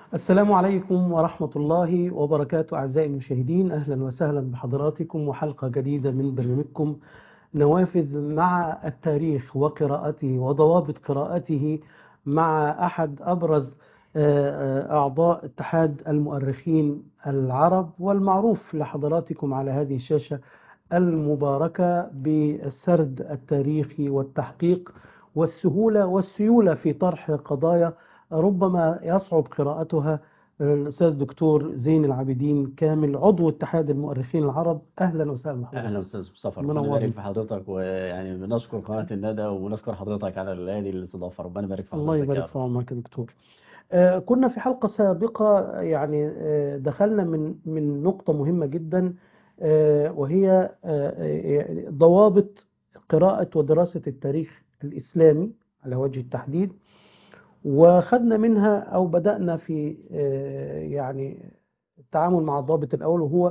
السلام عليكم ورحمة الله وبركاته أعزائي المشاهدين أهلا وسهلا بحضراتكم وحلقة جديدة من برنامجكم نوافذ مع التاريخ وقراءته وضوابط قراءته مع أحد أبرز أعضاء اتحاد المؤرخين العرب والمعروف لحضراتكم على هذه الشاشة المباركة بالسرد التاريخي والتحقيق والسهولة والسيولة في طرح قضايا ربما يصعب قراءتها الأستاذ الدكتور زين العابدين كامل عضو اتحاد المؤرخين العرب أهلا وسهلا بحضرتك أهلا أستاذ مصطفى ربنا ربنا يبارك في حضرتك ويعني بنشكر قناة الندى ونشكر حضرتك على هذه الاستضافة ربنا يبارك في حضرتك الله يبارك في عمرك يا دكتور آه كنا في حلقة سابقة يعني آه دخلنا من من نقطة مهمة جدا آه وهي ضوابط قراءة ودراسة التاريخ الإسلامي على وجه التحديد وخدنا منها أو بدأنا في يعني التعامل مع الضابط الأول وهو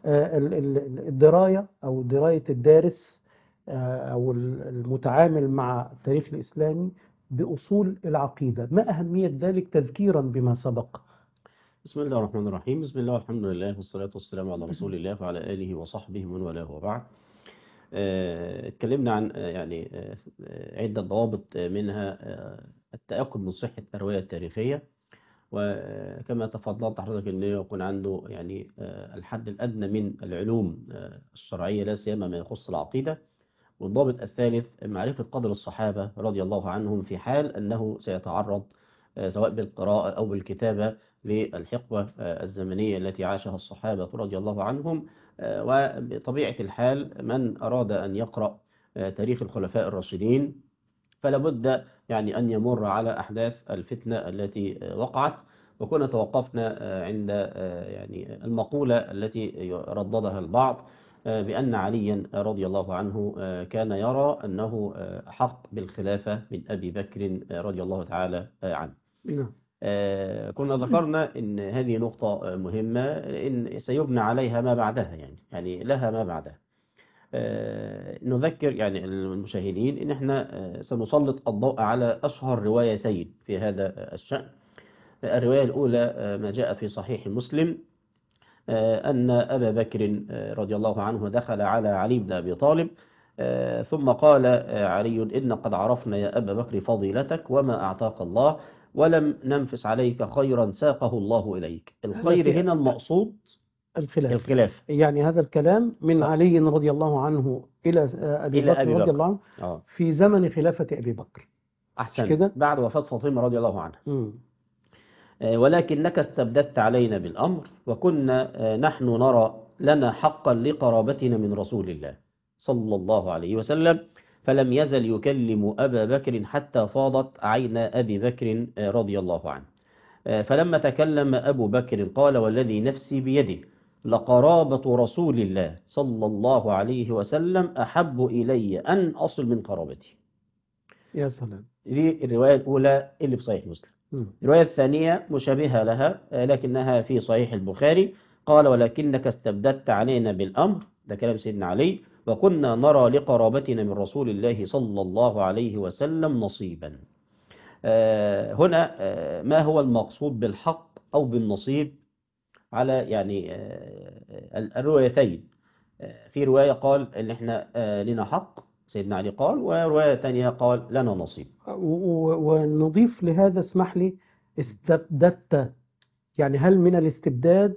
الدراية أو دراية الدارس أو المتعامل مع التاريخ الإسلامي بأصول العقيدة ما أهمية ذلك تذكيرا بما سبق بسم الله الرحمن الرحيم بسم الله والحمد لله والصلاة والسلام على رسول الله وعلى آله وصحبه ومن والاه وبعد اتكلمنا عن يعني عدة ضوابط منها التأكد من صحة الرواية التاريخية وكما تفضلت حضرتك أن يكون عنده يعني الحد الأدنى من العلوم الشرعية لا سيما ما يخص العقيدة والضابط الثالث معرفة قدر الصحابة رضي الله عنهم في حال أنه سيتعرض سواء بالقراءة أو بالكتابة للحقبة الزمنية التي عاشها الصحابة رضي الله عنهم وبطبيعة الحال من أراد أن يقرأ تاريخ الخلفاء الراشدين فلا بد يعني أن يمر على أحداث الفتنة التي وقعت وكنا توقفنا عند يعني المقولة التي رددها البعض بأن عليا رضي الله عنه كان يرى أنه أحق بالخلافة من أبي بكر رضي الله تعالى عنه كنا ذكرنا أن هذه نقطة مهمة إن سيبنى عليها ما بعدها يعني يعني لها ما بعدها نذكر يعني المشاهدين ان احنا سنسلط الضوء على اشهر روايتين في هذا الشأن الرواية الاولى ما جاء في صحيح مسلم ان ابا بكر رضي الله عنه دخل على علي بن ابي طالب ثم قال علي ان قد عرفنا يا ابا بكر فضيلتك وما اعطاك الله ولم ننفس عليك خيرا ساقه الله اليك الخير هنا المقصود الخلاف. الخلاف يعني هذا الكلام من صح. علي رضي الله عنه إلى أبي إلى بكر أبي رضي بكر. الله عنه اه في زمن خلافة أبي بكر أحسن كده؟ بعد وفاة فاطمة رضي الله عنها مم. آه، ولكنك استبددت علينا بالأمر وكنا آه، نحن نرى لنا حقا لقرابتنا من رسول الله صلى الله عليه وسلم فلم يزل يكلم أبا بكر حتى فاضت عين أبي بكر آه، رضي الله عنه آه، فلما تكلم أبو بكر قال والذي نفسي بيده لقرابة رسول الله صلى الله عليه وسلم أحب إلي أن أصل من قرابتي يا سلام دي الرواية الأولى اللي في صحيح مسلم مم. الرواية الثانية مشابهة لها آه، لكنها في صحيح البخاري قال ولكنك استبددت علينا بالأمر ده كلام سيدنا علي وكنا نرى لقرابتنا من رسول الله صلى الله عليه وسلم نصيبا آه، هنا آه، ما هو المقصود بالحق أو بالنصيب على يعني آه، ال- الروايتين آه، في رواية قال إن إحنا آه، لنا حق سيدنا علي قال ورواية تانية قال لنا نصيب و- و- ونضيف لهذا اسمح لي استبددت يعني هل من الاستبداد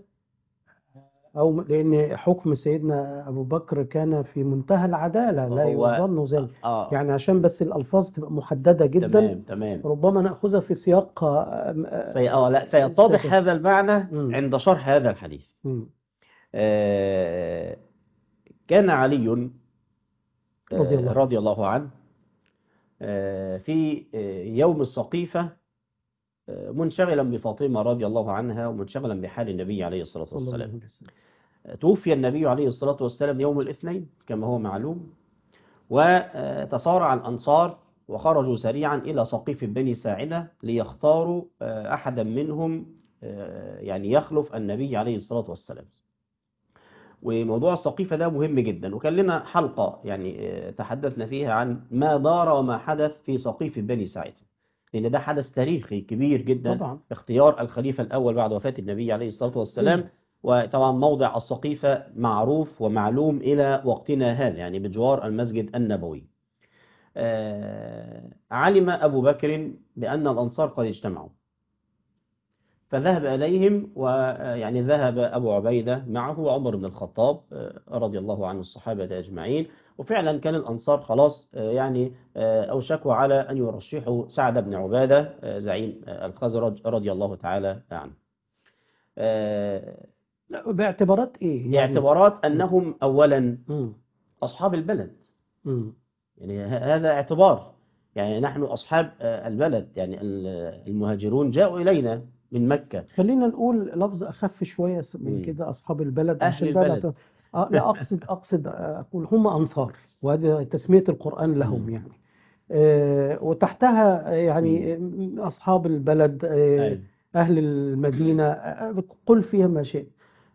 أو لأن حكم سيدنا أبو بكر كان في منتهى العدالة لا هو- يظن ذلك آه يعني عشان بس الألفاظ تبقى محددة جدا تمام تمام ربما نأخذها في سياق آه، سي... آه لا سيتضح سيتضح. هذا المعنى مم. عند شرح هذا الحديث مم. آه، كان علي آه، رضي الله. رضي الله عنه آه، في آه، يوم السقيفة آه، منشغلا بفاطمة رضي الله عنها ومنشغلا بحال النبي عليه الصلاة صلى الله والسلام عليه وسلم توفي النبي عليه الصلاة والسلام يوم الاثنين كما هو معلوم وتصارع الأنصار وخرجوا سريعا إلى سقيف بني ساعدة ليختاروا آه، أحدا منهم آه، يعني يخلف النبي عليه الصلاة والسلام وموضوع السقيفة ده مهم جدا وكان لنا حلقة يعني آه، تحدثنا فيها عن ما دار وما حدث في سقيف بني ساعدة لأن ده حدث تاريخي كبير جدا طبعا اختيار الخليفة الأول بعد وفاة النبي عليه الصلاة والسلام مم. وطبعا موضع السقيفة معروف ومعلوم إلى وقتنا هذا يعني بجوار المسجد النبوي آه، علم أبو بكر بأن الأنصار قد اجتمعوا فذهب إليهم ويعني ذهب أبو عبيدة معه وعمر بن الخطاب آه، رضي الله عن الصحابة أجمعين وفعلا كان الأنصار خلاص آه، يعني آه، أوشكوا على أن يرشحوا سعد بن عبادة آه، زعيم آه، الخزرج رضي الله تعالى عنه آه، لا، باعتبارات ايه يعني اعتبارات أنهم أولا مم. أصحاب البلد مم. يعني ه- هذا اعتبار يعني نحن أصحاب آه، البلد يعني ال- المهاجرون جاءوا إلينا من مكة خلينا نقول لفظ اخف شويه من مم. كده اصحاب البلد أهل عشان ده البلد. بعت- آه لا اقصد اقصد آه، اقول هم انصار وهذه تسميه القران لهم مم. يعني آه وتحتها آه، يعني آه، اصحاب البلد آه أيوة. اهل المدينه آه، قل فيها ما شئت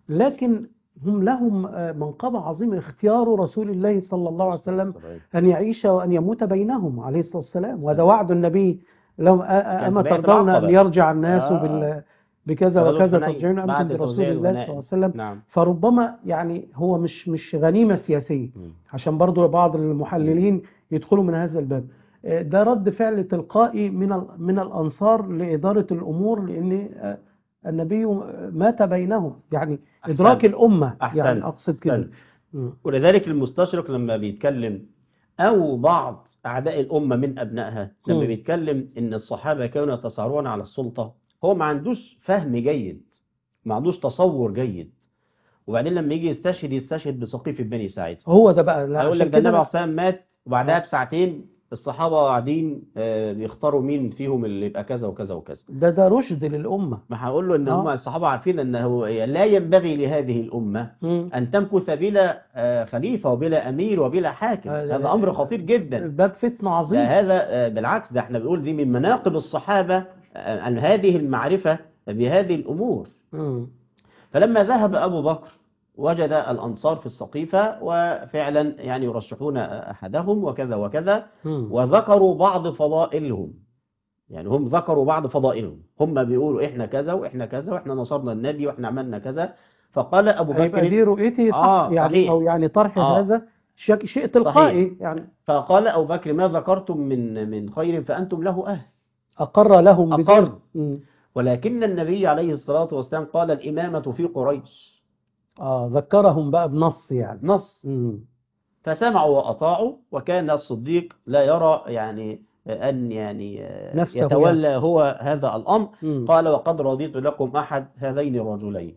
لكن هم لهم آه، منقبه عظيمه اختيار رسول الله صلى الله عليه وسلم أن يعيش وأن يموت بينهم عليه الصلاة والسلام وهذا وعد النبي لهم أ- أ- أما بيعة ترضون أن العقبة. يرجع الناس آه. بال بكذا غزوة وكذا حنين ترجعون أنتم بعد برسول توزيع الله صلى الله الغنائم. عليه وسلم نعم فربما يعني هو مش مش غنيمة سياسية مم. عشان برضو بعض المحللين يدخلوا من هذا الباب آه، ده رد فعل تلقائي من ال- من الأنصار لإدارة الأمور لأن آه، النبي مات بينهم يعني أحسنت. إدراك الأمة أحسنت. يعني أقصد كده أحسنت. مم. ولذلك المستشرق لما بيتكلم أو بعض أعداء الأمة من أبنائها لما مم. بيتكلم إن الصحابة كانوا يتصارعون على السلطة هو ما عندوش فهم جيد ما عندوش تصور جيد وبعدين لما يجي يستشهد يستشهد بسقيفة بني سعيد هو ده بقى لا هيقول عشان لك ده النبي كده عليه الصلاة والسلام مات وبعدها بساعتين الصحابة قاعدين آه، بيختاروا مين فيهم اللي يبقى كذا وكذا وكذا ده ده رشد للأمة ما هقول له ان آه. هم الصحابة عارفين انه لا ينبغي لهذه الأمة مم. أن تمكث بلا آه، خليفة وبلا أمير وبلا حاكم هذا- هذا أمر خطير جدا باب فتنة ده عظيم هذا آه، بالعكس ده احنا بنقول دي من مناقب الصحابة آه، عن هذه المعرفة بهذه الأمور مم. فلما ذهب أبو بكر وجد الأنصار في السقيفة وفعلا يعني يرشحون أحدهم وكذا وكذا مم. وذكروا بعض فضائلهم يعني هم ذكروا بعض فضائلهم هم بيقولوا إحنا كذا وإحنا كذا وإحنا نصرنا النبي وإحنا عملنا كذا فقال أبو هيبقى بكر دي رؤيتي صح آه، يعني صحيح. أو يعني طرح آه. هذا شيء شيء تلقائي يعني فقال أبو بكر ما ذكرتم من من خير فأنتم له أهل أقر لهم أقر. بذلك مم. ولكن النبي عليه الصلاة والسلام قال الإمامة في قريش آه ذكرهم بقى بنص يعني نص مم. فسمعوا وأطاعوا وكان الصديق لا يرى يعني أن يعني نفسه يتولى هو هذا الأمر مم. قال وقد رضيت لكم أحد هذين الرجلين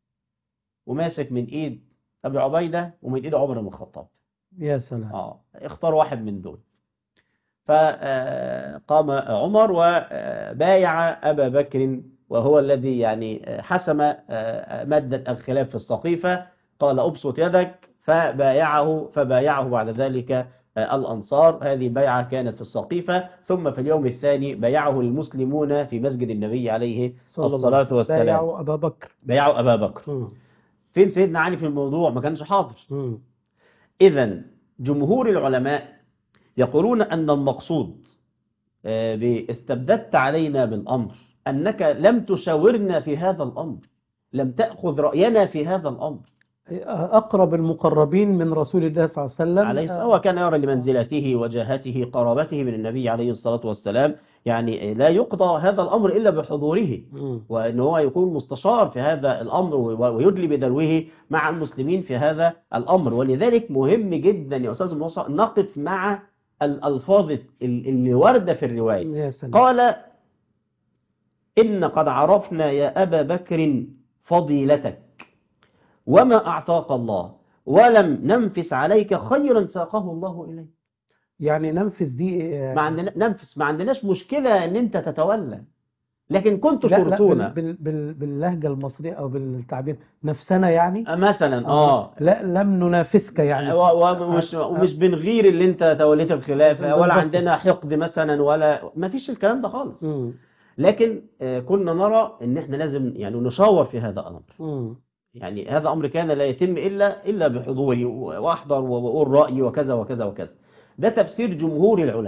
وماسك من إيد أبي عبيدة ومن إيد عمر بن الخطاب يا سلام آه اختار واحد من دول فقام عمر وبايع أبا بكر وهو الذي يعني حسم مادة الخلاف في السقيفة قال أبسط يدك فبايعه فبايعه بعد ذلك الأنصار هذه بيعة كانت في السقيفة ثم في اليوم الثاني بايعه المسلمون في مسجد النبي عليه صلى الله الصلاة عليه وسلم والسلام بايعوا أبا بكر بايعوا أبا بكر مم. فين سيدنا علي في الموضوع ما كانش حاضر مم. إذا جمهور العلماء يقولون أن المقصود آه، باستبددت علينا بالأمر أنك لم تشاورنا في هذا الأمر لم تأخذ رأينا في هذا الأمر أقرب المقربين من رسول الله صلى الله عليه وسلم عليه الصلاة هو كان يرى لمنزلته وجاهته قرابته من النبي عليه الصلاة والسلام يعني لا يقضى هذا الأمر إلا بحضوره مم. وأن هو يكون مستشار في هذا الأمر و- ويدلي بدلوه مع المسلمين في هذا الأمر ولذلك مهم جدا يا أستاذ موسى نقف مع الألفاظ ال- اللي واردة في الرواية يا سلام قال إن قد عرفنا يا أبا بكر فضيلتك وما أعطاك الله ولم ننفس عليك خيرا ساقه الله إليك يعني ننفذ دي آه، ما عندنا ننفس ما عندناش مشكلة أن أنت تتولى لكن كنت لا لا شرطونا بال بال بال باللهجة المصرية أو بالتعبير نفسنا يعني مثلا اه لا لم ننافسك يعني و- ومش ومش بنغير اللي انت توليت الخلافه ولا بالضبط. عندنا حقد مثلا ولا ما فيش الكلام ده خالص مم. لكن آه، كنا نرى ان احنا لازم يعني نشاور في هذا الامر مم. يعني هذا امر كان لا يتم الا الا بحضوري واحضر واقول رايي وكذا وكذا وكذا ده تفسير جمهور العلماء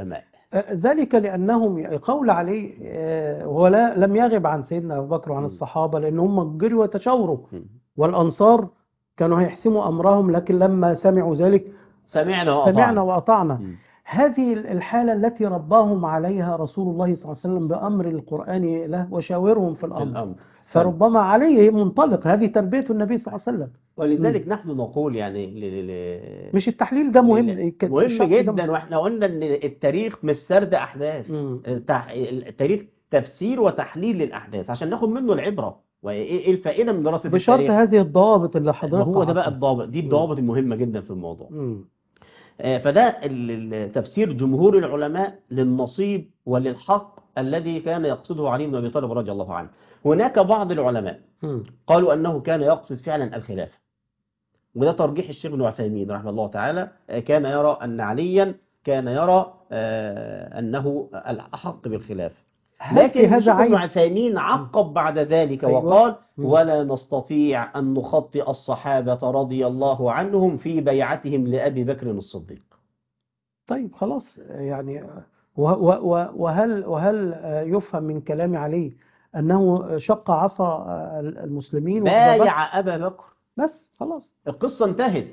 آه، ذلك لأنهم قول عليه آه، هو لا لم يغب عن سيدنا أبو بكر وعن م. الصحابة لأن هم جروا وتشاوروا م. والأنصار كانوا هيحسموا أمرهم لكن لما سمعوا ذلك سمعنا وأطعنا سمعنا وأطعنا م. هذه الحالة التي رباهم عليها رسول الله صلى الله عليه وسلم بأمر القرآن له وشاورهم في الأمر الأمر فربما عليه منطلق هذه تربية النبي صلى الله عليه وسلم ولذلك نحن نقول يعني ل... ل... مش التحليل ده مهم ل- ك- مهم الشرح ده جدا واحنا قلنا ان التاريخ مش سرد احداث مم. التح- التاريخ تفسير وتحليل للاحداث عشان ناخد منه العبره وايه إيه الفائده من دراسه بشرط التاريخ هذه الضوابط اللي ما حضرتك هو ده بقى عارفها. الضابط دي الضوابط المهمه جدا في الموضوع مم. آه، فده ال- ال- تفسير جمهور العلماء للنصيب وللحق الذي كان يقصده علي بن ابي طالب رضي الله عنه هناك بعض العلماء مم. قالوا أنه كان يقصد فعلا الخلافة وده ترجيح الشيخ ابن عثيمين رحمه الله تعالى آه، كان يرى أن عليا كان يرى آه، أنه الأحق بالخلافة هل في لكن هذا الشيخ ابن عيب عثيمين عقب بعد ذلك أيوة. وقال مم. ولا نستطيع أن نخطئ الصحابة رضي الله عنهم في بيعتهم لأبي بكر الصديق طيب خلاص يعني و- و- و- وهل وهل آه، يفهم من كلام علي أنه شق عصا آه، المسلمين وأبا بكر؟ بايع أبا بكر بس خلاص القصة انتهت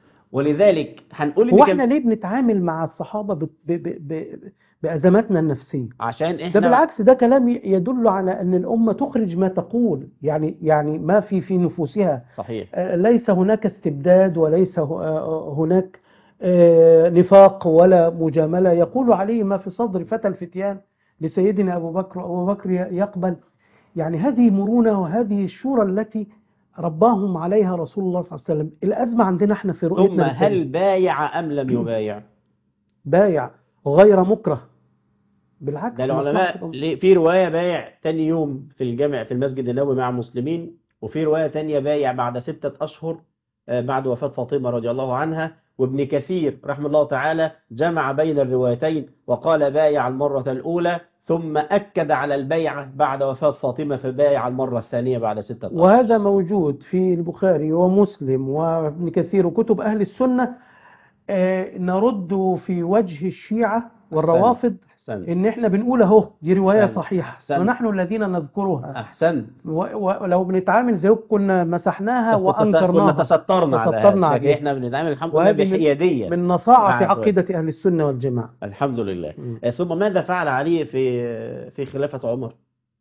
ولذلك هنقول هو إن احنا كان ليه بنتعامل مع الصحابة ب- ب- ب- ب- بأزماتنا النفسية عشان ده إحنا بالعكس ده كلام ي- يدل على أن الأمة تخرج ما تقول يعني يعني ما في في نفوسها صحيح آه، ليس هناك استبداد وليس ه- آه، هناك آه، نفاق ولا مجاملة يقول عليه ما في صدر فتى الفتيان لسيدنا أبو بكر وأبو بكر ي- يقبل يعني هذه مرونة وهذه الشورى التي رباهم عليها رسول الله صلى الله عليه وسلم الأزمة عندنا احنا في ثم رؤيتنا هل للتاريخ. بايع أم لم يبايع بايع غير مكره بالعكس ده مصلحة العلماء الأمة. ليه- في رواية بايع تاني يوم في الجامع في المسجد النبوي مع مسلمين وفي رواية تانية بايع بعد ستة أشهر آه، بعد وفاة فاطمة رضي الله عنها وابن كثير رحمه الله تعالى جمع بين الروايتين وقال بايع المرة الأولى ثم أكد على البيعة بعد وفاة فاطمة فبايع المرة الثانية بعد ستة أشهر وهذا موجود في البخاري ومسلم وابن كثير وكتب أهل السنة آه، نرد في وجه الشيعة والروافض أحسنت إن إحنا بنقول أهو دي رواية أحسنت. صحيحة أحسنت. ونحن الذين نذكرها أحسنت و- ولو بنتعامل زيكم كنا مسحناها كنا وأنكرناها تسترنا على تسترنا هذا عليه. لكن احنا بنتعامل الحمد لله وهذه من- بحيادية من نصاعة في نعم. عقيدة أهل السنة والجماعة الحمد لله مم. آه، ثم ماذا فعل علي في في خلافة عمر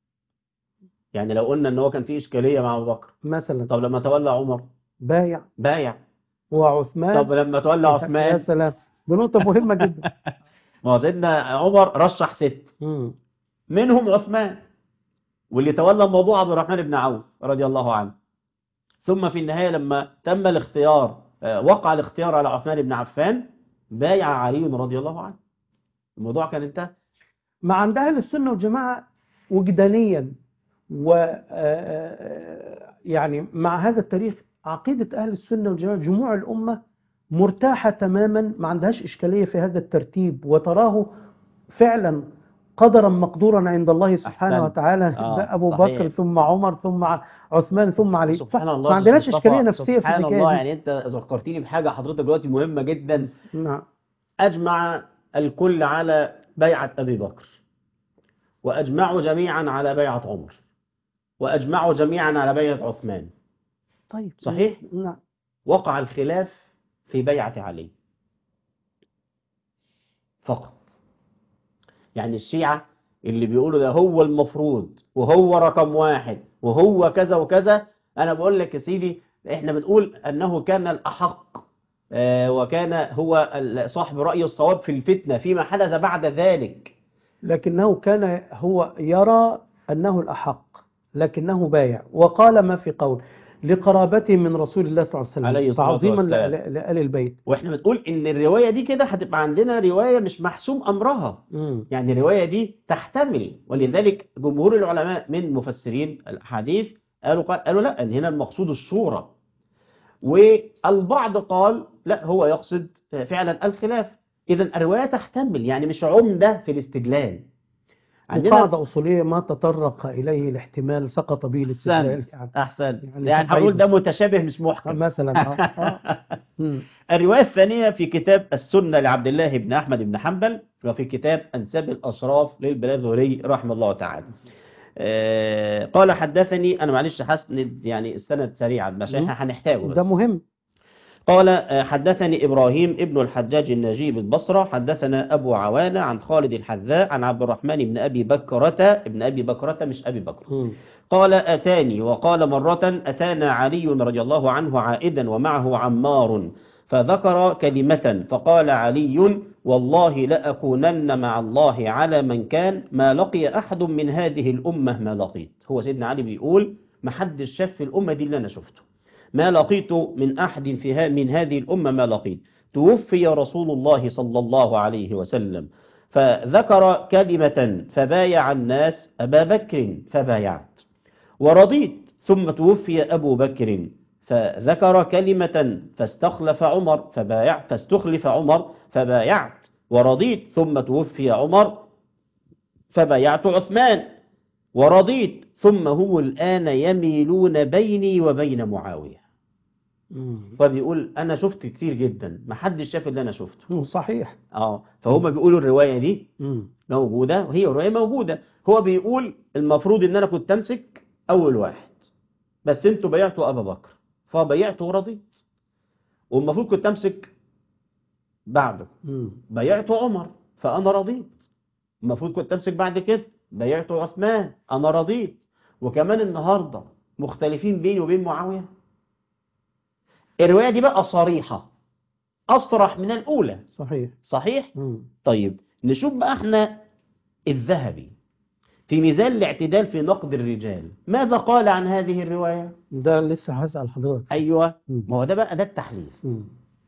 يعني لو قلنا ان هو كان في اشكالية مع ابو بكر مثلا طب لما تولى عمر بايع بايع وعثمان طب لما تولى يا عثمان سلام دي نقطة مهمة جدا ما هو سيدنا عمر رشح ست مم. منهم عثمان واللي تولى الموضوع عبد الرحمن بن عوف رضي الله عنه ثم في النهاية لما تم الاختيار آه، وقع الاختيار على عثمان بن عفان بايع علي رضي الله عنه الموضوع كان انتهى مع عند أهل السنة والجماعة وجدانيا و آه، آه، يعني مع هذا التاريخ عقيدة أهل السنة والجماعة جموع الأمة مرتاحة تماما ما عندهاش إشكالية في هذا الترتيب وتراه فعلا قدرا مقدورا عند الله سبحانه أحسنت. وتعالى آه، ده أبو صحيح. بكر ثم عمر ثم عثمان ثم علي سبحان صح، الله ما عندناش أستاذ إشكالية مصطفى، نفسية في سبحان الحكاية الله دي. يعني انت ذكرتني بحاجة حضرتك دلوقتي مهمة جدا نعم أجمع الكل على بيعة أبي بكر وأجمعوا جميعا على بيعة عمر وأجمعوا جميعا على بيعة عثمان طيب صحيح؟ نعم وقع الخلاف في بيعة علي فقط يعني الشيعة اللي بيقولوا ده هو المفروض وهو رقم واحد وهو كذا وكذا أنا بقول لك يا سيدي إحنا بنقول أنه كان الأحق آه، وكان هو ال- صاحب رأي الصواب في الفتنة فيما حدث بعد ذلك لكنه كان هو يرى أنه الأحق لكنه بايع وقال ما في قول لقرابته من رسول الله صلى الله عليه وسلم عليه الصلاة تعظيما والسلام. ل- ل- لآل البيت واحنا بنقول ان الرواية دي كده هتبقى عندنا رواية مش محسوم امرها مم. يعني الرواية دي تحتمل ولذلك جمهور العلماء من مفسرين الحديث قالوا قالوا لا ان هنا المقصود الصورة والبعض قال لا هو يقصد فعلا الخلاف اذا الرواية تحتمل يعني مش عمدة في الاستدلال عندنا وقاعدة أصولية ما تطرق إليه الاحتمال سقط به الاستدلال يعني احسن يعني يعني هنقول بعيد. ده متشابه مش محكم مثلا آه. آه. مم. الرواية الثانية في كتاب السنة لعبد الله بن أحمد بن حنبل وفي كتاب أنساب الأشراف للبلاذوري رحمه الله تعالى آه، قال حدثني أنا معلش حسند يعني السند سريعا مش مم. احنا هنحتاجه بس ده مهم قال آه، حدثني إبراهيم ابن الحجاج النجيب البصرة حدثنا أبو عوانة عن خالد الحذاء عن عبد الرحمن بن أبي بكرة ابن أبي بكرة مش أبي بكر مم. قال أتاني وقال مرة أتانا علي رضي الله عنه عائدا ومعه عمار فذكر كلمة فقال علي والله لأكونن مع الله على من كان ما لقي أحد من هذه الأمة ما لقيت هو سيدنا علي بيقول ما حدش شاف في الأمة دي اللي أنا شفته ما لقيت من أحد فيها من هذه الأمة ما لقيت توفي رسول الله صلى الله عليه وسلم فذكر كلمة فبايع الناس أبا بكر فبايعت ورضيت ثم توفي أبو بكر فذكر كلمة فاستخلف عمر فبايع فاستخلف عمر فبايعت ورضيت ثم توفي عمر فبايعت عثمان ورضيت ثم هم الآن يميلون بيني وبين معاوية مم. فبيقول أنا شفت كتير جدا ما حدش شاف اللي أنا شفته مم. صحيح اه فهم بيقولوا الرواية دي مم. موجودة وهي رواية موجودة هو بيقول المفروض ان انا كنت امسك اول واحد بس انتوا بيعتوا ابا بكر فبيعت ورضيت والمفروض كنت امسك بعده مم. بيعت عمر فانا رضيت المفروض كنت امسك بعد كده بيعت عثمان انا رضيت وكمان النهارده مختلفين بيني وبين معاوية الرواية دي بقى صريحة أصرح من الأولى صحيح صحيح؟ مم. طيب نشوف بقى احنا الذهبي في ميزان الاعتدال في نقد الرجال ماذا قال عن هذه الرواية ده لسه هسأل حضرتك أيوة مم. ما هو ده بقى ده التحليل مم.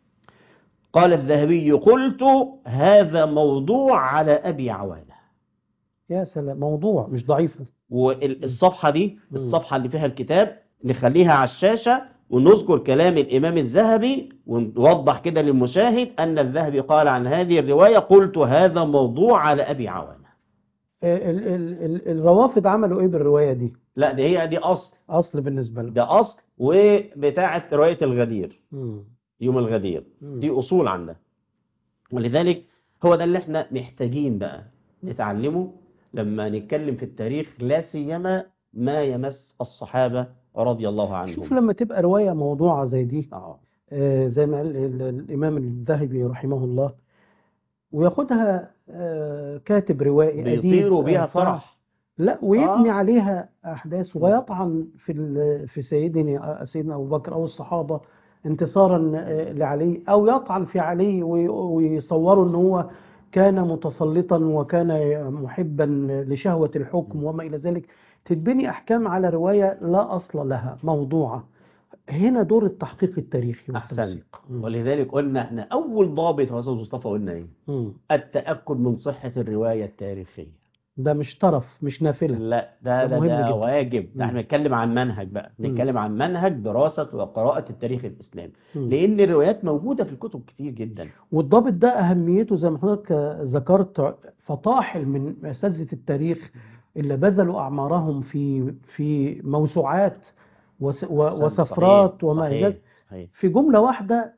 قال الذهبي قلت هذا موضوع على أبي عوانة يا سلام موضوع مش ضعيفة والصفحة دي مم. الصفحة اللي فيها الكتاب نخليها على الشاشة ونذكر كلام الإمام الذهبي ونوضح كده للمشاهد أن الذهبي قال عن هذه الرواية قلت هذا موضوع على أبي عوانة ال ال ال الروافض عملوا ايه بالرواية دي لا دي هي دي أصل اصل بالنسبة لهم ده أصل وبتاعة رواية الغدير مم. يوم الغدير مم. دي أصول عندها ولذلك هو ده اللي احنا محتاجين بقى نتعلمه لما نتكلم في التاريخ لا سيما ما يمس الصحابة رضي الله عنهم شوف لما تبقى رواية موضوعة زي دي آه. آه، زي ما قال ال- الإمام الذهبي رحمه الله وياخدها آه، كاتب روائي أديب بيطيروا آه، بيها فرح فرح لا ويبني آه. عليها أحداث ويطعن في ال- في سيدنا سيدنا أبو بكر أو الصحابة انتصارا آه، لعلي أو يطعن في علي وي- ويصوروا أن هو كان متسلطا وكان محبا لشهوة الحكم وما إلى ذلك تتبني أحكام على رواية لا أصل لها موضوعة هنا دور التحقيق التاريخي أحسنت والتوثيق مم. ولذلك قلنا احنا أول ضابط يا أستاذ مصطفى قلنا إيه مم. التأكد من صحة الرواية التاريخية ده مش طرف مش نافلة لا ده ده ده, مهم ده جدا. واجب ده احنا مم. بنتكلم عن منهج بقى مم. بنتكلم عن منهج دراسة وقراءة التاريخ الإسلامي مم. لأن الروايات موجودة في الكتب كتير جدا والضابط ده أهميته زي ما حضرتك ذكرت فطاحل من أساتذة التاريخ اللي بذلوا أعمارهم في في موسوعات وس- و- أحسنت. وسفرات صحيح. وما إلى صحيح. ذلك صحيح. في جملة واحدة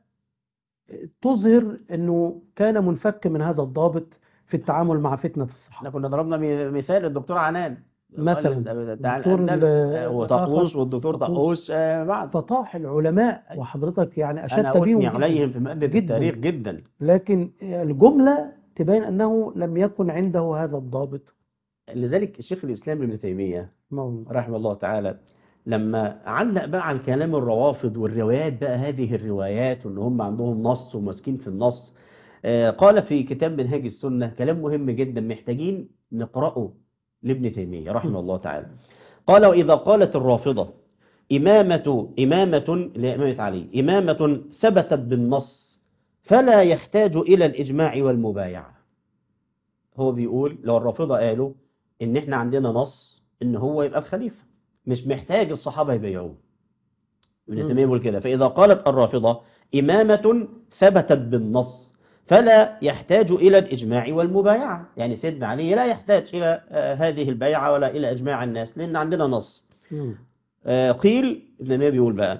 تظهر أنه كان منفك من هذا الضابط في التعامل مع فتنة احنا الصحابة كنا ضربنا م- مثال الدكتور عنان مثلا. بتاع دكتور الأندلس ال- آه، وطقوس آخر. والدكتور طقوس. طقوس آه، بعد فطاح العلماء وحضرتك يعني أنا أشدت بيهم أثني جداً. عليهم في مادة جداً. التاريخ جدا لكن الجملة تبين أنه لم يكن عنده هذا الضابط لذلك الشيخ الإسلام ابن تيمية موجود رحمه الله تعالى لما علق بقى على كلام الروافض والروايات بقى هذه الروايات وان هم عندهم نص وماسكين في النص آه، قال في كتاب منهاج السنة كلام مهم جدا محتاجين نقرأه لابن تيمية رحمه الله تعالى قال وإذا قالت الرافضة إمامة إمامة لإمامة علي إمامة ثبتت بالنص فلا يحتاج إلى الإجماع والمبايعة هو بيقول لو الرافضة قالوا إن إحنا عندنا نص إن هو يبقى الخليفة مش محتاج الصحابة يبايعوه ابن مم. تيمية بيقول كده فإذا قالت الرافضة إمامة ثبتت بالنص فلا يحتاج إلى الإجماع والمبايعة يعني سيدنا علي لا يحتاج إلى آه، هذه البيعة ولا إلى إجماع الناس لأن عندنا نص مم. آه، قيل ابن تيمية بيقول بقى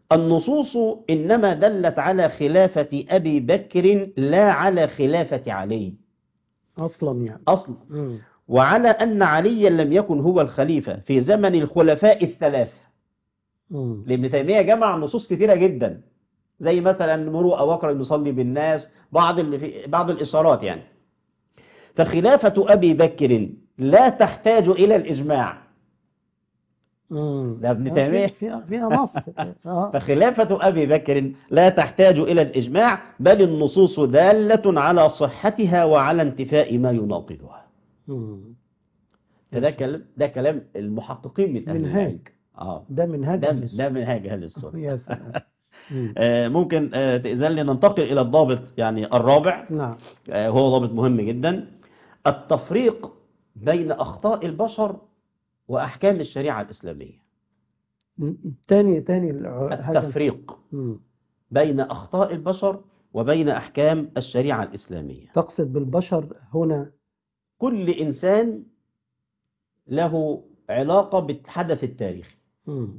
النصوص إنما دلت على خلافة أبي بكر لا على خلافة علي أصلا يعني أصلا مم. وعلى أن عليا لم يكن هو الخليفة في زمن الخلفاء الثلاثة مم. لابن تيمية جمع نصوص كثيرة جدا زي مثلا مروا أو أقرأ يصلي بالناس بعض اللي في بعض الإشارات يعني فخلافة أبي بكر لا تحتاج إلى الإجماع مم. ده ابن آه، تيمية. فيها فيها نص آه. فخلافة أبي بكر لا تحتاج إلى الإجماع بل النصوص دالة على صحتها وعلى انتفاء ما يناقضها مم. فده كلام ده كلام المحققين من أهل منهاج. العلم اه ده منهاج ده أهل السنة. ده منهاج أهل السنة يا سلام مم. آه، ممكن آه، تأذن لي ننتقل إلى الضابط يعني الرابع نعم آه، هو ضابط مهم جدا التفريق بين أخطاء البشر وأحكام الشريعة الإسلامية مم. تاني تاني الع- هذا التفريق مم. بين أخطاء البشر وبين أحكام الشريعة الإسلامية تقصد بالبشر هنا كل إنسان له علاقة بالحدث التاريخي مم.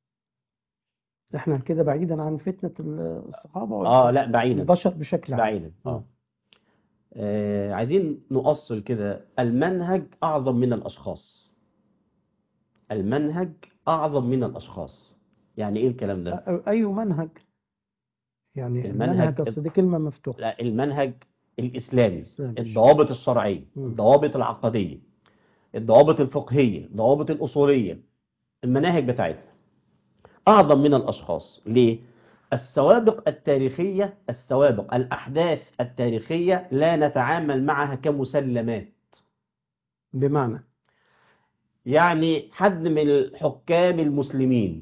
احنا كده بعيدا عن فتنة الصحابة ولا آه لا بعيدا البشر بشكل عام بعيدا آه. آه عايزين نؤصل كده المنهج أعظم من الأشخاص المنهج أعظم من الأشخاص يعني إيه الكلام ده؟ أ- أي منهج يعني المنهج- المنهج أصل دي كلمة مفتوحة لا المنهج الإسلامي الإسلامي. الضوابط الشرعية مم. الضوابط العقدية الضوابط الفقهية الضوابط الأصولية المناهج بتاعتنا أعظم من الأشخاص ليه؟ السوابق التاريخية السوابق الأحداث التاريخية لا نتعامل معها كمسلمات بمعنى يعني حد من الحكام المسلمين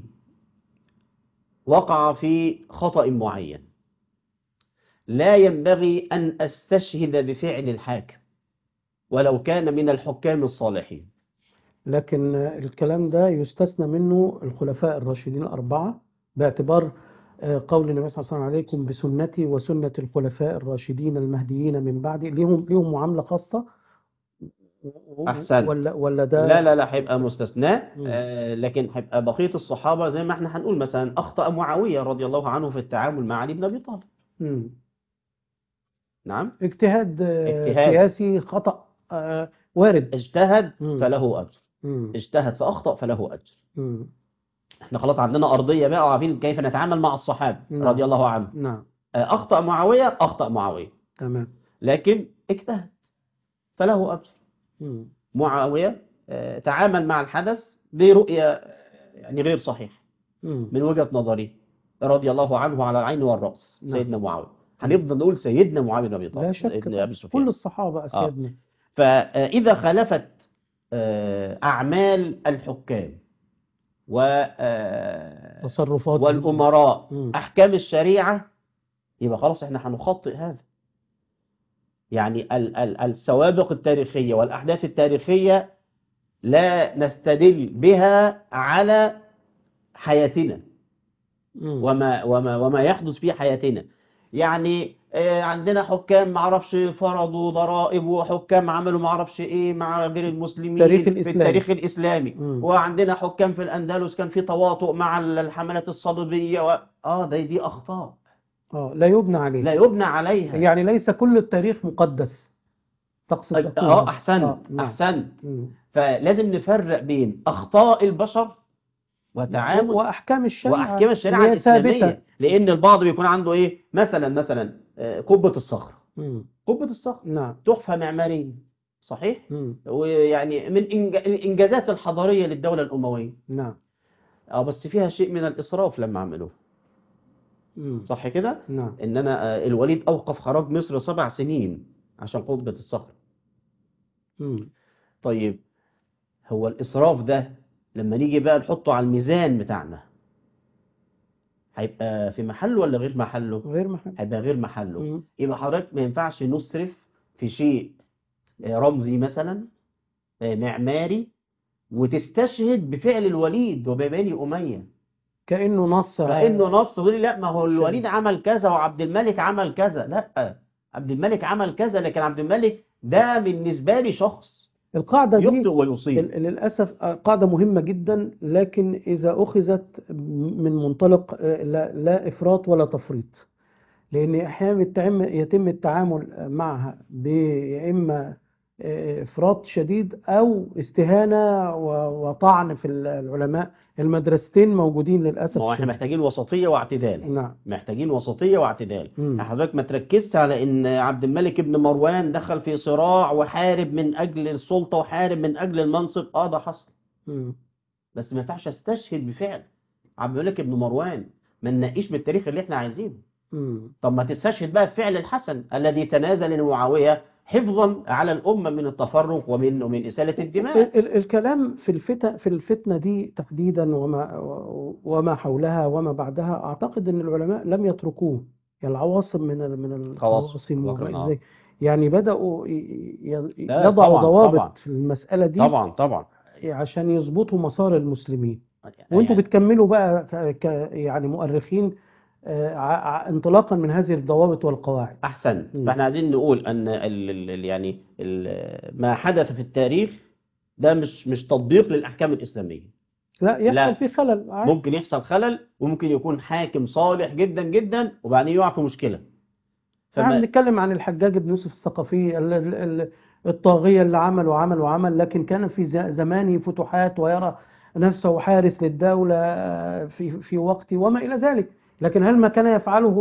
وقع في خطأ معين لا ينبغي أن أستشهد بفعل الحاكم ولو كان من الحكام الصالحين لكن الكلام ده يستثنى منه الخلفاء الراشدين الأربعة باعتبار آه، قول النبي صلى الله عليه وسلم عليكم بسنتي وسنة الخلفاء الراشدين المهديين من بعدي ليهم ليهم معاملة خاصة و- أحسنت. ولا ولا ده لا لا لا هيبقى مستثناء مم. آه لكن هيبقى بقية الصحابة زي ما احنا هنقول مثلا أخطأ معاوية رضي الله عنه في التعامل مع علي بن أبي طالب مم. نعم اجتهاد آه، اجتهاد. سياسي خطأ آه، وارد اجتهد مم. فله أجر مم. اجتهد فأخطأ فله أجر مم. احنا خلاص عندنا أرضية بقى وعارفين كيف نتعامل مع الصحابة نعم. رضي الله عنهم نعم آه، أخطأ معاوية أخطأ معاوية تمام لكن اجتهد فله أجر مم. معاوية آه، تعامل مع الحدث برؤية آه، يعني غير صحيحة مم. من وجهة نظري رضي الله عنه على العين والرأس نعم. سيدنا معاوية هنفضل نقول سيدنا معاوية بن أبي طالب لا شك ابن طبعاً. أبي سفيان كل الصحابة أسيادنا فإذا خالفت آه، أعمال الحكام و آه، تصرفات والأمراء مم. أحكام الشريعة يبقى خلاص احنا هنخطئ هذا يعني ال ال السوابق التاريخية والأحداث التاريخية لا نستدل بها على حياتنا مم. وما وما وما يحدث في حياتنا يعني آه، عندنا حكام معرفش فرضوا ضرائب وحكام عملوا معرفش ايه مع غير المسلمين التاريخ في الإسلامي. التاريخ الإسلامي مم. وعندنا حكام في الأندلس كان في تواطؤ مع الحملات الصليبية و... اه ده دي أخطاء اه لا يبنى عليه لا يبنى عليها يعني ليس كل التاريخ مقدس تقصد تقول اه هذا. أحسنت آه، نعم. أحسنت مم. فلازم نفرق بين أخطاء البشر وتعامل وأحكام الشريعة واحكام الشريعه اللي هي الاسلاميه ثابتة. لان البعض بيكون عنده ايه مثلا مثلا آه، قبه الصخر مم. قبه الصخر نعم تحفه معماريه صحيح مم. ويعني من إنج- الانجازات الحضاريه للدوله الامويه نعم اه بس فيها شيء من الاسراف لما عملوه مم. صح كده نعم ان انا آه، الوليد اوقف خراج مصر سبع سنين عشان قبه الصخر مم. طيب هو الاسراف ده لما نيجي بقى نحطه على الميزان بتاعنا هيبقى في محله ولا غير محله غير محل هيبقى غير محله مم. يبقى حضرتك ما ينفعش نسرف في شيء آه، رمزي مثلا آه، معماري وتستشهد بفعل الوليد وببني أمية كأنه نص كأنه نص تقول لي لا ما هو شريف. الوليد عمل كذا وعبد الملك عمل كذا لا عبد الملك عمل كذا لكن عبد الملك ده بالنسبة لي شخص القاعدة دي يخطئ ويصيب ال- للأسف قاعدة مهمة جدا لكن إذا أخذت من منطلق لا, لا إفراط ولا تفريط لأن أحيانا يتم يتم التعامل معها بإما إفراط شديد أو استهانة و- وطعن في العلماء المدرستين موجودين للأسف ما هو احنا محتاجين وسطية واعتدال نعم محتاجين وسطية واعتدال مم. حضرتك ما تركزش على ان عبد الملك بن مروان دخل في صراع وحارب من اجل السلطة وحارب من اجل المنصب اه ده حصل مم. بس ما ينفعش استشهد بفعل عبد الملك بن مروان ما ننقيش من التاريخ اللي احنا عايزينه مم. طب ما تستشهد بقى بفعل الحسن الذي تنازل لمعاوية حفظا على الأمة من التفرق ومن ومن إسالة الدماء ال- ال- الكلام في الفتن في الفتنة دي تحديدا وما وما حولها وما بعدها أعتقد أن العلماء لم يتركوه يعني العواصم من ال- من العواصم وكمان، وما آه. إلى ذلك. يعني بدأوا ي- ي- لا، يضعوا طبعاً، ضوابط طبعاً. في المسألة دي طبعا طبعا عشان يظبطوا مسار المسلمين وانتوا يعني بتكملوا بقى ك ك- يعني مؤرخين آه، ع- ع- انطلاقا من هذه الضوابط والقواعد أحسن مم. فاحنا عايزين نقول أن ال ال ال- يعني ال ما حدث في التاريخ ده مش مش تطبيق للأحكام الإسلامية لا يحصل لا. فيه خلل عادي. ممكن يحصل خلل وممكن يكون حاكم صالح جدا جدا وبعدين يقع في مشكلة احنا فما بنتكلم عن الحجاج بن يوسف الثقفي ال- ال- ال- الطاغية اللي عمل وعمل وعمل لكن كان في ز- زمانه فتوحات ويرى نفسه حارس للدولة آه، في في وقته وما إلى ذلك لكن هل ما كان يفعله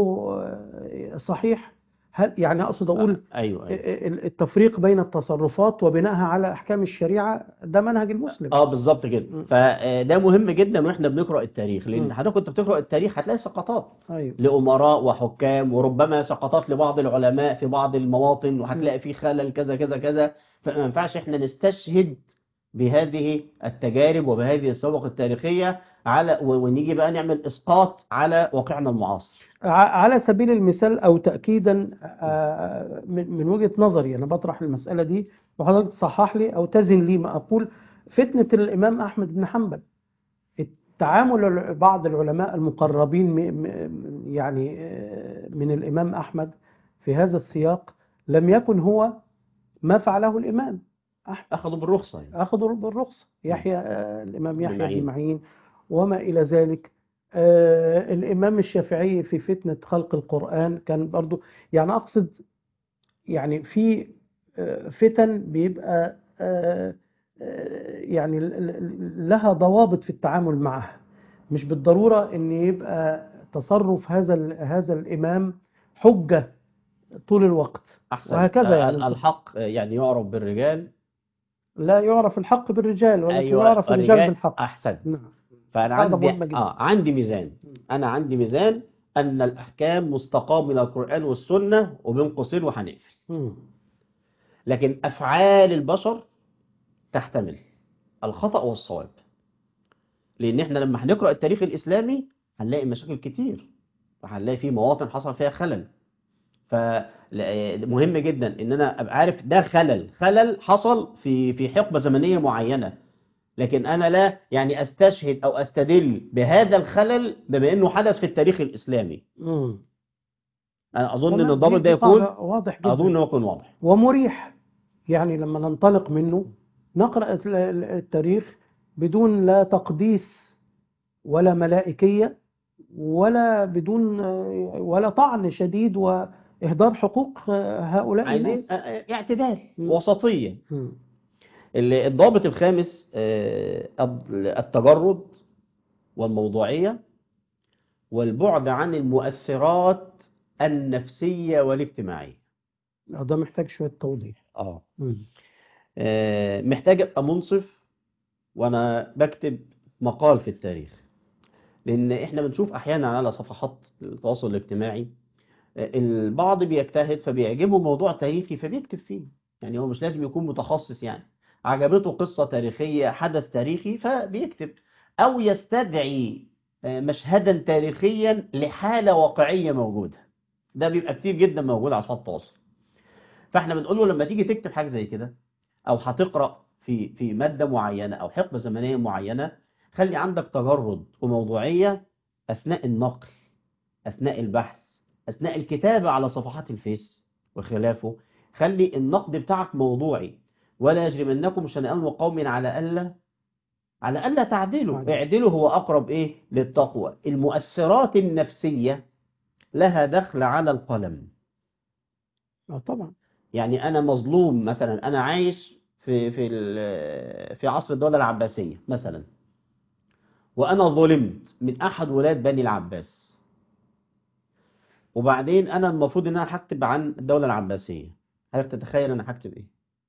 آه، صحيح هل يعني أقصد أقول أيوه أيوه ال- التفريق بين التصرفات وبنائها على أحكام الشريعة ده منهج المسلم اه بالظبط كده مم. فده مهم جدا واحنا بنقرا التاريخ مم. لان حضرتك كنت بتقرا التاريخ هتلاقي سقطات أيوه لامراء وحكام وربما سقطات لبعض العلماء في بعض المواطن وهتلاقي فيه خلل كذا كذا كذا فما ينفعش احنا نستشهد بهذه التجارب وبهذه السوابق التاريخية على و- ونيجي بقى نعمل اسقاط على واقعنا المعاصر ع- على سبيل المثال أو تأكيدا آه، من من وجهة نظري أنا بطرح المسألة دي وحضرتك تصحح لي أو تزن لي ما أقول فتنة الإمام أحمد بن حنبل التعامل الع- بعض العلماء المقربين م- م- يعني آه، من الإمام أحمد في هذا السياق لم يكن هو ما فعله الإمام أحمد اخذوا بالرخصة يعني. أخذوا بالرخصة يحيى آه، الإمام يحيى معين. بن معين وما إلى ذلك آه، الإمام الشافعي في فتنة خلق القرآن كان برضو يعني أقصد يعني في آه، فتن بيبقى آه، آه، يعني ل- ل- لها ضوابط في التعامل معها مش بالضرورة إن يبقى تصرف هذا ال- هذا الإمام حجة طول الوقت احسن وهكذا يعني. ال- الحق يعني يعرف بالرجال لا يعرف الحق بالرجال ولكن ايوه يعرف الرجال الرجال بالحق احسن نعم فانا قاعدة عندي مهمة جدا. اه عندي ميزان انا عندي ميزان ان الاحكام مستقاه من القران والسنه وبين قوسين وهنقفل مم. لكن افعال البشر تحتمل الخطا والصواب لان احنا لما هنقرا التاريخ الاسلامي هنلاقي مشاكل كتير وهنلاقي في مواطن حصل فيها خلل فمهم جدا ان انا ابقى عارف ده خلل خلل حصل في في حقبه زمنيه معينه لكن انا لا يعني استشهد او استدل بهذا الخلل بما انه حدث في التاريخ الاسلامي مم. انا اظن ان تمام، الضابط دي- ده دي يكون قاعدة واضح جدا اظن انه يكون واضح ومريح يعني لما ننطلق منه نقرأ ال- ال- التاريخ بدون لا تقديس ولا ملائكية ولا بدون ولا طعن شديد وإهدار حقوق هؤلاء عايزين الناس آه، آه، اعتدال مم. وسطيه مم. ال- الضابط الخامس آه، الض- التجرد والموضوعية والبعد عن المؤثرات النفسية والاجتماعية ده محتاج شوية توضيح اه مم. آه، محتاج ابقى منصف وانا بكتب مقال في التاريخ لان احنا بنشوف احيانا على صفحات التواصل الاجتماعي آه، البعض بيجتهد فبيعجبه موضوع تاريخي فبيكتب فيه يعني هو مش لازم يكون متخصص يعني عجبته قصة تاريخية حدث تاريخي فبيكتب او يستدعي آه، مشهدا تاريخيا لحالة واقعية موجودة ده بيبقى كتير جدا موجود على صفحات التواصل فاحنا بنقول له لما تيجي تكتب حاجة زي كده او هتقرا في في ماده معينه او حقبه زمنيه معينه خلي عندك تجرد وموضوعيه اثناء النقل اثناء البحث اثناء الكتابه على صفحات الفيس وخلافه خلي النقد بتاعك موضوعي ولا يجرمنكم شنآن قوم على ألا على ألا تعدلوا تعدلوا. اعدلوا هو أقرب إيه للتقوى المؤثرات النفسية لها دخل على القلم آه طبعا يعني أنا مظلوم مثلا أنا عايش في في ال- في عصر الدولة العباسية مثلا وأنا ظلمت من أحد ولاد بني العباس وبعدين أنا المفروض إن أنا هكتب عن الدولة العباسية هل تتخيل أنا هكتب إيه؟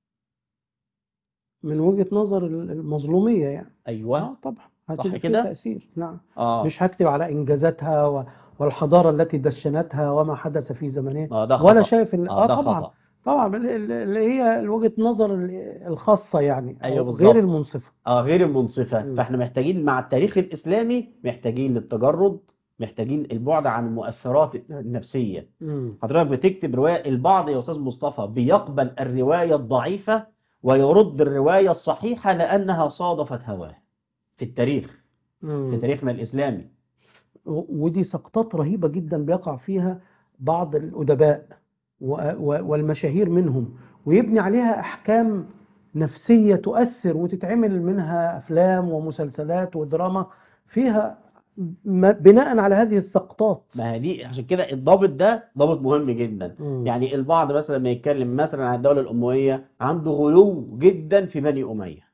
من وجهة نظر المظلومية يعني أيوه اه طبعا صح هتبقى فيه كده؟ تأثير نعم آه مش هكتب على إنجازاتها و- والحضارة التي دشنتها وما حدث في زمنها آه ده ولا خطأ شايف إن آه اه ده طبعا خطأ طبعا ال- ال- اللي هي وجهة نظر ال- الخاصة يعني أيوة أو بالظبط. غير المنصفة اه غير المنصفة مم. فاحنا محتاجين مع التاريخ الإسلامي محتاجين للتجرد محتاجين البعد عن المؤثرات النفسية مم. حضرتك بتكتب رواية البعض يا أستاذ مصطفى بيقبل الرواية الضعيفة ويرد الرواية الصحيحة لأنها صادفت هواه في التاريخ في مم. تاريخنا الإسلامي و- ودي سقطات رهيبة جدا بيقع فيها بعض الأدباء و- و- والمشاهير منهم ويبني عليها أحكام نفسية تؤثر وتتعمل منها أفلام ومسلسلات ودراما فيها م- بناء على هذه السقطات ما هي دي عشان كده الضابط ده ضابط مهم جدا مم. يعني البعض مثلا لما يتكلم مثلا عن الدولة الأموية عنده غلو جدا في بني أمية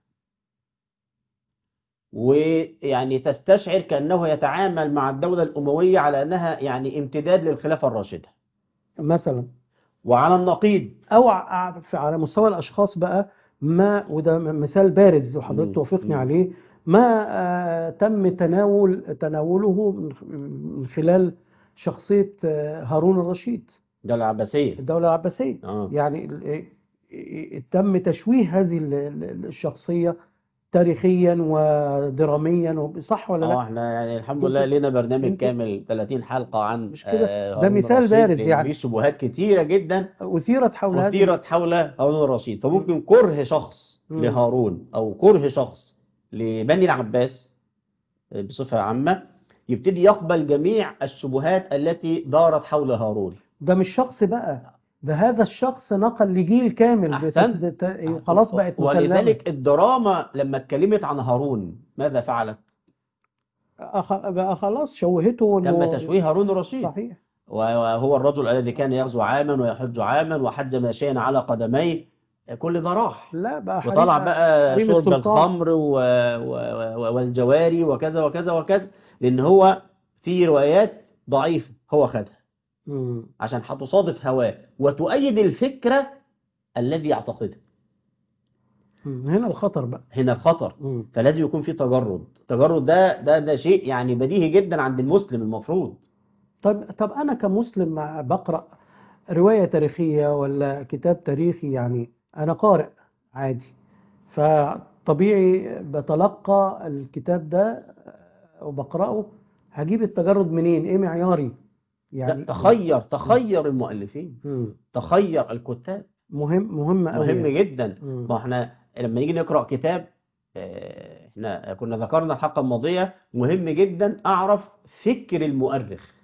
ويعني تستشعر كأنه يتعامل مع الدولة الأموية على أنها يعني امتداد للخلافة الراشدة مثلا وعلى النقيض أو ع- في- على مستوى الأشخاص بقى ما وده م- مثال بارز مم. وحضرتك توافقني مم. عليه ما آه، تم تناول تناوله من- من خلال شخصية آه، هارون الرشيد الدولة العباسية الدولة العباسية اه يعني ال- ال- ال- تم تشويه هذه ال- ال- الشخصية تاريخيا ودراميا وب- صح ولا اه لا؟ احنا يعني الحمد يمكن- لله لنا برنامج يمكن- كامل 30 حلقة عن مش كده؟ آه، ده هارون مثال الرشيد بارز لأن يعني. في شبهات كتيرة جدا أثيرت حول هذه أثيرت حول هارون الرشيد فممكن كره شخص مم. لهارون أو كره شخص لبني العباس بصفة عامة يبتدي يقبل جميع الشبهات التي دارت حول هارون ده مش شخص بقى ده هذا الشخص نقل لجيل كامل أحسنت. بت- بت- خلاص بقت مسلمة ولذلك الدراما لما اتكلمت عن هارون ماذا فعلت؟ أخ- بقى خلاص شوهته تم إنه- تشويه هارون الرشيد صحيح وهو الرجل الذي كان يغزو عاما ويحج عاما وحج ماشيا على قدميه كل ده راح لا بقى وطلع حريم- بقى حريم شرب السلطان. الخمر و... و... و... والجواري وكذا وكذا وكذا لأن هو في روايات ضعيفة هو خدها مم. عشان هتصادف هواه وتؤيد الفكرة الذي يعتقدها مم. هنا الخطر بقى هنا الخطر مم. فلازم يكون في تجرد التجرد ده ده ده شيء يعني بديهي جدا عند المسلم المفروض طب طب أنا كمسلم مع- بقرأ رواية تاريخية ولا كتاب تاريخي يعني أنا قارئ عادي فطبيعي بتلقى الكتاب ده وبقرأه هجيب التجرد منين؟ إيه معياري؟ يعني ده تخير تخير المؤلفين مم. تخير الكتاب مهم مهم قوي مهم جدا مم. ما احنا لما نيجي نقرأ كتاب آه، احنا كنا ذكرنا الحلقة الماضية مهم جدا اعرف فكر المؤرخ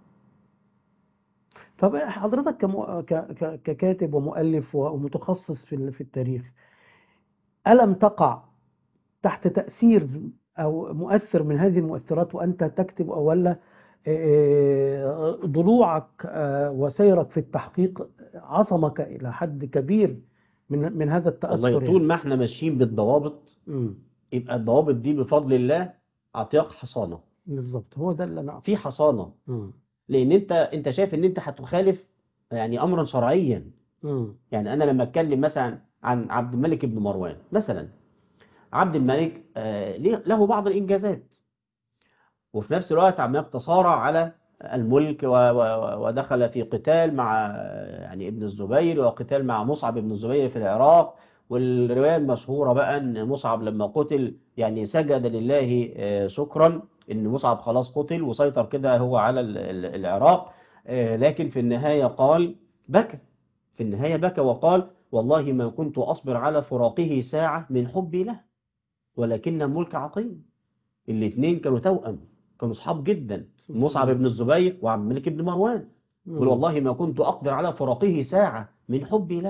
طب حضرتك كمو... ك... ك... ككاتب ومؤلف ومتخصص في ال- في التاريخ ألم تقع تحت تأثير أو مؤثر من هذه المؤثرات وأنت تكتب أو ولا آه، ضلوعك آه، وسيرك في التحقيق عصمك إلى حد كبير من من هذا التأثر والله يعني. طول ما احنا ماشيين بالضوابط مم. يبقى الضوابط دي بفضل الله اعطيك حصانة بالظبط هو ده اللي أنا في حصانة مم. لان انت انت شايف ان انت هتخالف يعني امرا شرعيا مم. يعني انا لما اتكلم مثلا عن عبد الملك بن مروان مثلا عبد الملك آه، ليه- له بعض الانجازات وفي نفس الوقت عم تصارع على الملك و- و- ودخل في قتال مع آه، يعني ابن الزبير وقتال مع مصعب بن الزبير في العراق والرواية المشهورة بقى ان مصعب لما قتل يعني سجد لله آه، شكرا ان مصعب خلاص قتل وسيطر كده هو على ال- ال- العراق آه، لكن في النهاية قال بكى في النهاية بكى وقال والله ما كنت أصبر على فراقه ساعة من حبي له ولكن الملك عقيم الاثنين كانوا توأم كانوا صحاب جدا مصعب بن الزبير وعبد الملك بن مروان مم. يقول والله ما كنت أقدر على فراقه ساعة من حبي له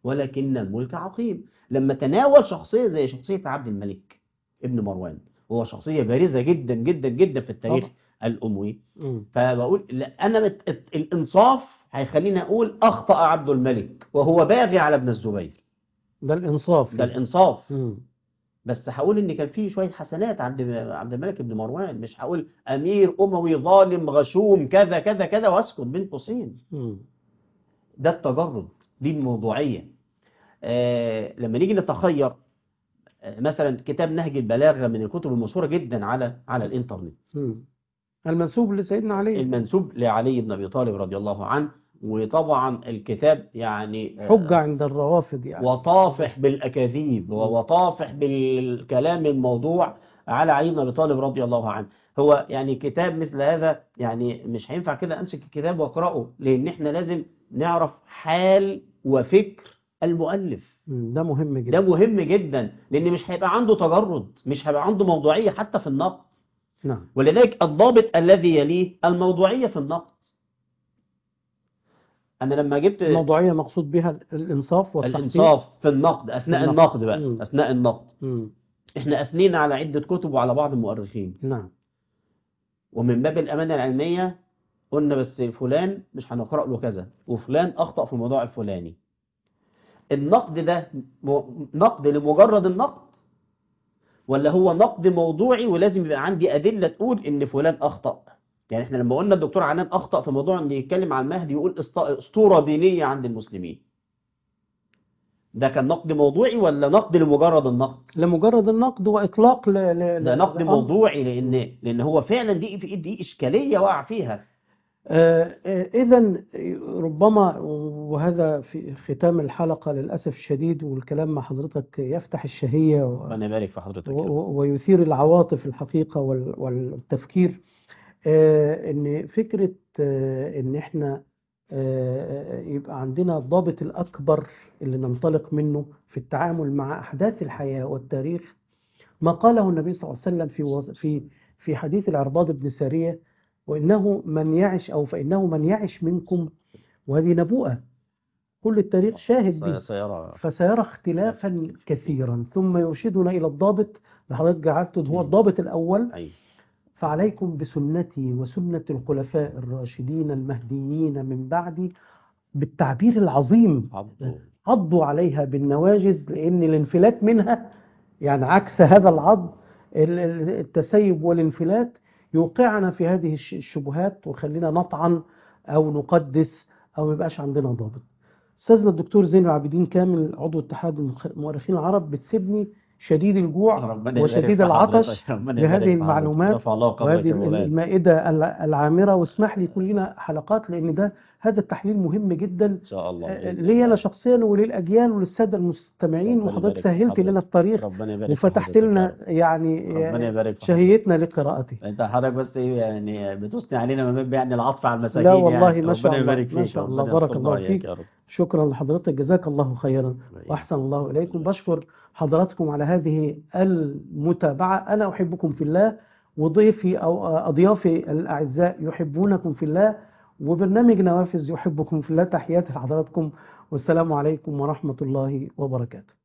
ولكن الملك عقيم لما تناول شخصية زي شخصية عبد الملك ابن مروان وهو شخصية بارزة جدا جدا جدا في التاريخ طبعا. الأموي مم. فبقول لا أنا مت... الإنصاف هيخليني أقول أخطأ عبد الملك وهو باغي على ابن الزبير ده الإنصاف ده الإنصاف مم. بس هقول ان كان فيه شويه حسنات عند عبد الملك بن مروان مش هقول امير اموي ظالم غشوم كذا كذا كذا واسكت بين قوسين مم. ده التجرد دي الموضوعيه آه لما نيجي نتخير آه مثلا كتاب نهج البلاغه من الكتب المشهوره جدا على على الانترنت مم. المنسوب لسيدنا علي المنسوب لعلي بن ابي طالب رضي الله عنه وطبعا الكتاب يعني آه، حجة عند الروافض يعني وطافح بالأكاذيب وطافح بالكلام الموضوع على علي بن أبي طالب رضي الله عنه هو يعني كتاب مثل هذا يعني مش هينفع كده أمسك الكتاب وأقرأه لأن إحنا لازم نعرف حال وفكر المؤلف مم. ده مهم ده جدا مهم جدا لأن مش هيبقى عنده تجرد مش هيبقى عنده موضوعية حتى في النقد نعم ولذلك الضابط الذي يليه الموضوعية في النقد أنا لما جبت الموضوعية مقصود بها الإنصاف والتحقيق الإنصاف في النقد أثناء النقد. النقد بقى مم. أثناء النقد مم. احنا اثنينا على عدة كتب وعلى بعض المؤرخين نعم ومن باب الأمانة العلمية قلنا بس فلان مش هنقرأ له كذا وفلان أخطأ في الموضوع الفلاني النقد ده م- نقد لمجرد النقد ولا هو نقد موضوعي ولازم يبقى عندي أدلة تقول إن فلان أخطأ يعني احنا لما قلنا الدكتور عنان أخطأ في موضوع إن يتكلم عن المهدي يقول است- أسطورة دينية عند المسلمين ده كان نقد موضوعي ولا نقد لمجرد النقد لمجرد النقد وإطلاق ل... ل... ده ل- نقد آه. موضوعي لان لان هو فعلا دي في دي اشكاليه وقع فيها إذا ربما وهذا في ختام الحلقة للأسف الشديد والكلام مع حضرتك يفتح الشهية و... ربنا يبارك في حضرتك يا و- رب. و- ويثير العواطف الحقيقة وال- والتفكير آه، إن فكرة آه، إن إحنا آه، يبقى عندنا الضابط الأكبر اللي ننطلق منه في التعامل مع أحداث الحياة والتاريخ ما قاله النبي صلى الله عليه وسلم في وص- في في حديث العرباض بن سارية وإنه من يعش أو فإنه من يعش منكم وهذه نبوءة كل التاريخ شاهد به سي- سيرى فسيرى اختلافا كثيرا ثم يرشدنا إلى الضابط اللي حضرتك جعلته هو مم. الضابط الأول أي فعليكم بسنتي وسنة الخلفاء الراشدين المهديين من بعدي بالتعبير العظيم عبده عضوا عليها بالنواجز لأن الانفلات منها يعني عكس هذا العض ال- ال- التسيب والانفلات يوقعنا في هذه الش- الشبهات وخلينا نطعن أو نقدس أو ما يبقاش عندنا ضابط أستاذنا الدكتور زين العابدين كامل عضو اتحاد المخ- المؤرخين العرب بتسيبني شديد الجوع ربنا يبارك وشديد في العطش حضرتك. ربنا بهذه يبارك في حضرتك. المعلومات رفع الله قدرك وهذه يا مولانا. المائدة الع- العامرة واسمح لي يكون لنا حلقات لأن ده هذا التحليل مهم جدا إن شاء الله آه، بإذن لي الله. أنا شخصيا وللأجيال وللسادة المستمعين ربنا وحضرتك يبارك في سهلت حضرتك. لنا الطريق ربنا يبارك في وفتحت حضرتك يا لنا رب. يعني ربنا آه، يبارك في شهيتنا لقراءته انت حضرتك بس ايه يعني بتثني علينا من باب يعني العطف على المساكين لا والله يعني. ما شاء ربنا الله، يبارك ما فيك شاء ربنا الله، بارك يستر الله ضيعك فيك. يا رب شكرا لحضرتك جزاك الله خيرا وأحسن الله إليكم بشكر حضراتكم على هذه المتابعة أنا أحبكم في الله وضيفي أو أضيافي الأعزاء يحبونكم في الله وبرنامج نوافذ يحبكم في الله تحياتي لحضراتكم والسلام عليكم ورحمة الله وبركاته